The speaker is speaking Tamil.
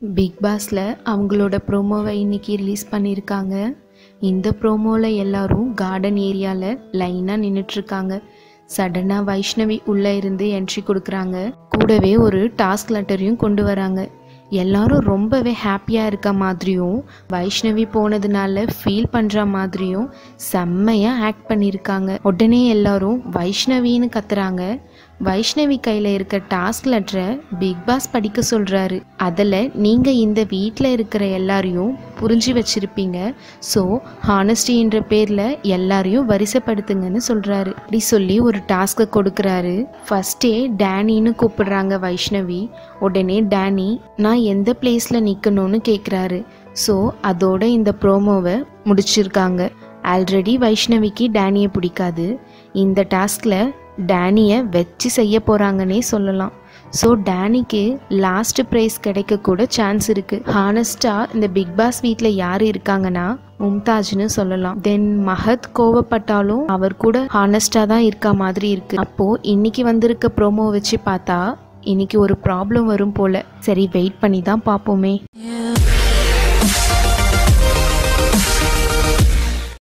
பிக் பாஸில் அவங்களோட ப்ரோமோவை இன்னைக்கு ரிலீஸ் பண்ணியிருக்காங்க இந்த ப்ரோமோவில் எல்லாரும் கார்டன் ஏரியாவில் லைனாக நின்றுட்டுருக்காங்க சடனாக வைஷ்ணவி உள்ளே இருந்து என்ட்ரி கொடுக்குறாங்க கூடவே ஒரு டாஸ்க் லெட்டரையும் கொண்டு வராங்க எல்லாரும் ரொம்பவே ஹாப்பியாக இருக்க மாதிரியும் வைஷ்ணவி போனதுனால ஃபீல் பண்ணுற மாதிரியும் செம்மையாக ஆக்ட் பண்ணியிருக்காங்க உடனே எல்லாரும் வைஷ்ணவின்னு கத்துறாங்க வைஷ்ணவி கையில் இருக்க டாஸ்க் லெட்டரை பிக் பாஸ் படிக்க சொல்கிறாரு அதில் நீங்கள் இந்த வீட்டில் இருக்கிற எல்லாரையும் புரிஞ்சு வச்சிருப்பீங்க ஸோ ஹானஸ்டின்ற பேரில் எல்லாரையும் வரிசைப்படுத்துங்கன்னு சொல்கிறாரு அப்படி சொல்லி ஒரு டாஸ்க்கை கொடுக்குறாரு ஃபஸ்ட்டே டேனின்னு கூப்பிடுறாங்க வைஷ்ணவி உடனே டேனி நான் எந்த பிளேஸில் நிற்கணும்னு கேட்குறாரு ஸோ அதோட இந்த ப்ரோமோவை முடிச்சிருக்காங்க ஆல்ரெடி வைஷ்ணவிக்கு டேனியை பிடிக்காது இந்த டாஸ்கில் டேனியை வச்சு செய்ய போகிறாங்கன்னே சொல்லலாம் ஸோ டேனிக்கு லாஸ்ட் ப்ரைஸ் கிடைக்க கூட சான்ஸ் இருக்கு ஹானஸ்டாக இந்த பிக் பாஸ் வீட்டில் யார் இருக்காங்கன்னா மும்தாஜ்னு சொல்லலாம் தென் மஹத் கோவப்பட்டாலும் அவர் கூட ஹானஸ்டாக தான் இருக்க மாதிரி இருக்கு அப்போ இன்னைக்கு வந்திருக்க ப்ரோமோ வச்சு பார்த்தா இன்னைக்கு ஒரு ப்ராப்ளம் வரும் போல சரி வெயிட் பண்ணி தான் பார்ப்போமே